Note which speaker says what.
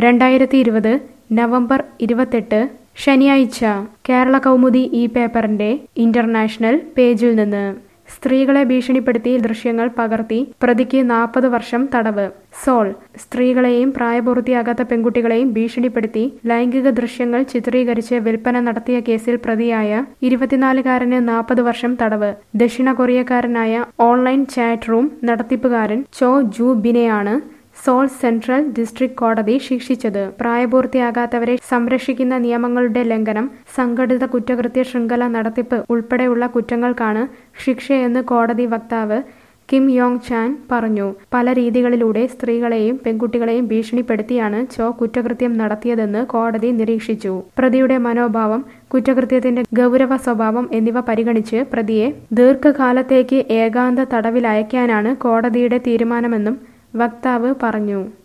Speaker 1: രണ്ടായിരത്തി ഇരുപത് നവംബർ ഇരുപത്തെട്ട് ശനിയാഴ്ച കേരള കൗമുദി ഈ പേപ്പറിന്റെ ഇന്റർനാഷണൽ പേജിൽ നിന്ന് സ്ത്രീകളെ ഭീഷണിപ്പെടുത്തി ദൃശ്യങ്ങൾ പകർത്തി പ്രതിക്ക് നാൽപ്പത് വർഷം തടവ് സോൾ സ്ത്രീകളെയും പ്രായപൂർത്തിയാകാത്ത പെൺകുട്ടികളെയും ഭീഷണിപ്പെടുത്തി ലൈംഗിക ദൃശ്യങ്ങൾ ചിത്രീകരിച്ച് വിൽപ്പന നടത്തിയ കേസിൽ പ്രതിയായ ഇരുപത്തിനാലുകാരന് നാൽപ്പത് വർഷം തടവ് ദക്ഷിണ കൊറിയക്കാരനായ ഓൺലൈൻ ചാറ്റ് റൂം നടത്തിപ്പുകാരൻ ചോ ജു ബിനെയാണ് സോൾ സെൻട്രൽ ഡിസ്ട്രിക്ട് കോടതി ശിക്ഷിച്ചത് പ്രായപൂർത്തിയാകാത്തവരെ സംരക്ഷിക്കുന്ന നിയമങ്ങളുടെ ലംഘനം സംഘടിത കുറ്റകൃത്യ ശൃംഖല നടത്തിപ്പ് ഉൾപ്പെടെയുള്ള കുറ്റങ്ങൾക്കാണ് ശിക്ഷയെന്ന് കോടതി വക്താവ് കിം യോങ് ചാൻ പറഞ്ഞു പല രീതികളിലൂടെ സ്ത്രീകളെയും പെൺകുട്ടികളെയും ഭീഷണിപ്പെടുത്തിയാണ് ചോ കുറ്റകൃത്യം നടത്തിയതെന്ന് കോടതി നിരീക്ഷിച്ചു പ്രതിയുടെ മനോഭാവം കുറ്റകൃത്യത്തിന്റെ ഗൗരവ സ്വഭാവം എന്നിവ പരിഗണിച്ച് പ്രതിയെ ദീർഘകാലത്തേക്ക് ഏകാന്ത തടവിലയക്കാനാണ് കോടതിയുടെ തീരുമാനമെന്നും വക്താവ് പറഞ്ഞു